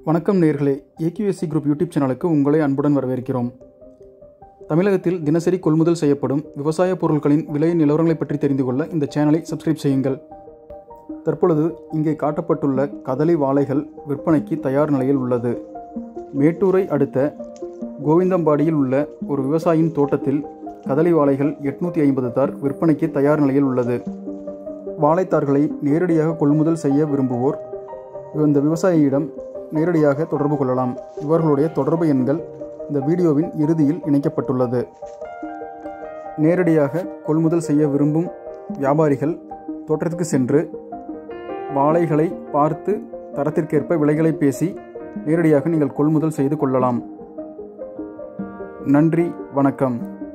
வணக்கம் நேர்களே AQSC group YouTube சேனலுக்கு உங்களை அன்புடன் வரவேற்கிறோம் தமிழகத்தில் தினசரி கொள்முதல் செய்யப்படும் விவசாய பொருட்களின் விலை நிலவரங்களை பற்றி தெரிந்து கொள்ள இந்த சேனலை சப்ஸ்கிரைப் செய்யுங்கள் தற்பொழுது இங்கே காட்டப்பட்டுள்ள கதலி வாழைகள் விற்பனைக்கு தயார் நிலையில் உள்ளது மேட்டூரை அடுத்த கோவிந்தம்பாடியில் உள்ள ஒரு விவசாயியின் தோட்டத்தில் கதலி வாழைகள் எட்நூற்றி ஐம்பது தார் விற்பனைக்கு தயார் நிலையில் உள்ளது வாழைத்தார்களை நேரடியாக கொள்முதல் செய்ய விரும்புவோர் இந்த விவசாயியிடம் நேரடியாக தொடர்பு கொள்ளலாம் இவர்களுடைய தொடர்பு எண்கள் இந்த வீடியோவின் இறுதியில் இணைக்கப்பட்டுள்ளது நேரடியாக கொள்முதல் செய்ய விரும்பும் வியாபாரிகள் தோட்டத்திற்கு சென்று வாழைகளை பார்த்து தரத்திற்கேற்ப விலைகளை பேசி நேரடியாக நீங்கள் கொள்முதல் செய்து கொள்ளலாம் நன்றி வணக்கம்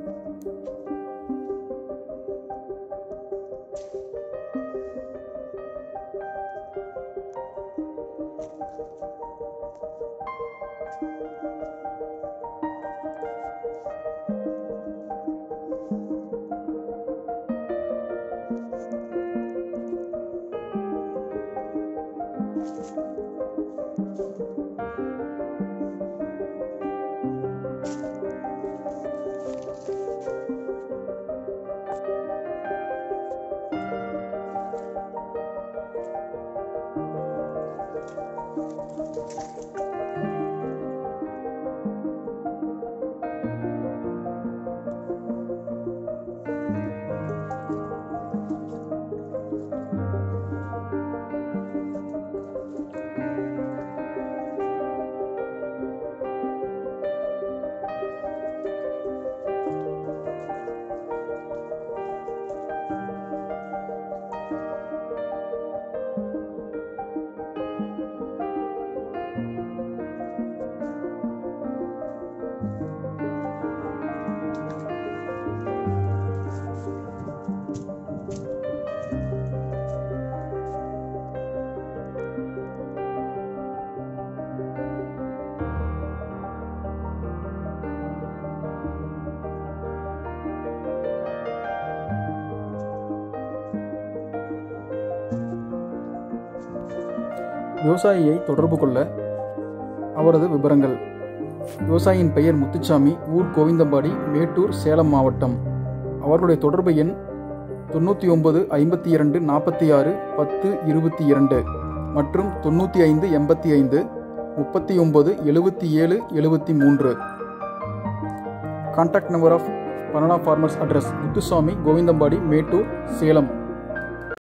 விவசாயியை தொடர்பு கொள்ள அவரது விவரங்கள் விவசாயியின் பெயர் முத்துச்சாமி ஊர் கோவிந்தம்பாடி மேட்டூர் சேலம் மாவட்டம் அவர்களுடைய தொடர்பு எண் தொண்ணூற்றி ஒன்பது ஐம்பத்தி இரண்டு நாற்பத்தி ஆறு பத்து இருபத்தி இரண்டு மற்றும் தொண்ணூற்றி ஐந்து எண்பத்தி ஐந்து முப்பத்தி ஒன்பது எழுபத்தி ஏழு எழுபத்தி மூன்று contact number of banana farmers address Muthusamy Govindampadi Mettur Salem